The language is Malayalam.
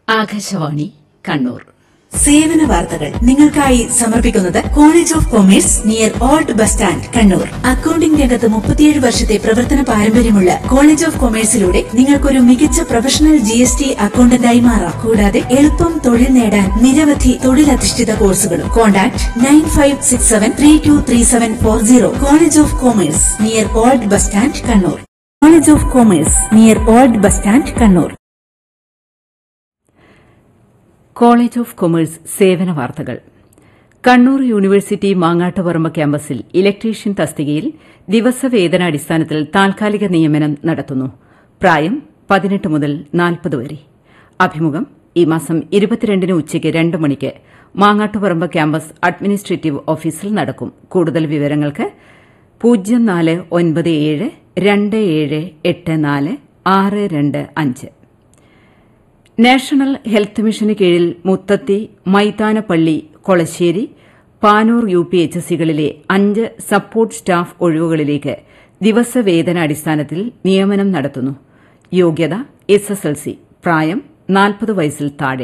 ആകാശവാണി കണ്ണൂർ സേവന വാർത്തകൾ നിങ്ങൾക്കായി സമർപ്പിക്കുന്നത് college of commerce near old bus stand Kannur accounting രംഗത്ത് മുപ്പത്തിയേഴ് വർഷത്തെ പ്രവർത്തന പാരമ്പര്യമുള്ള കോളേജ് ഓഫ് കൊമേഴ്സിലൂടെ നിങ്ങൾക്കൊരു മികച്ച പ്രൊഫഷണൽ ജി എസ് ടി അക്കൌണ്ടന്റായി മാറാം കൂടാതെ എളുപ്പം തൊഴിൽ നേടാൻ നിരവധി തൊഴിലധിഷ്ഠിത കോഴ്സുകളും contact nine five six seven three two three seven four zero college of commerce near old bus stand Kannur college of commerce near old bus stand Kannur college of commerce സേവന വാർത്തകൾ കണ്ണൂർ യൂണിവേഴ്സിറ്റി മാങ്ങാട്ടുപറമ്പ് ക്യാമ്പസിൽ ഇലക്ട്രീഷ്യൻ തസ്തികയിൽ ദിവസവേതനാടിസ്ഥാനത്തിൽ താൽക്കാലിക നിയമനം നടത്തുന്നു പ്രായം പതിനെട്ട് മുതൽ നാൽപ്പത് വരെ അഭിമുഖം ഈ മാസം ഇരുപത്തിരണ്ടിന് ഉച്ചയ്ക്ക് രണ്ട് മണിക്ക് മാങ്ങാട്ടുപറമ്പ് ക്യാമ്പസ് അഡ്മിനിസ്ട്രേറ്റീവ് ഓഫീസിൽ നടക്കും കൂടുതൽ വിവരങ്ങൾക്ക് പൂജ്യം നാല് ഒൻപത് ഏഴ് രണ്ട് ഏഴ് എട്ട് നാല് ആറ് രണ്ട് അഞ്ച് നാഷണൽ ഹെൽത്ത് മിഷന് കീഴിൽ Muthathi Maidanappally Kolassery Panoor U P H സികളിലെ അഞ്ച് സപ്പോർട്ട് സ്റ്റാഫ് ഒഴിവുകളിലേക്ക് ദിവസവേതനാടിസ്ഥാനത്തിൽ നിയമനം നടത്തുന്നു യോഗ്യത എസ് എസ് എൽ സി പ്രായം നാൽപ്പത് വയസ്സിൽ താഴെ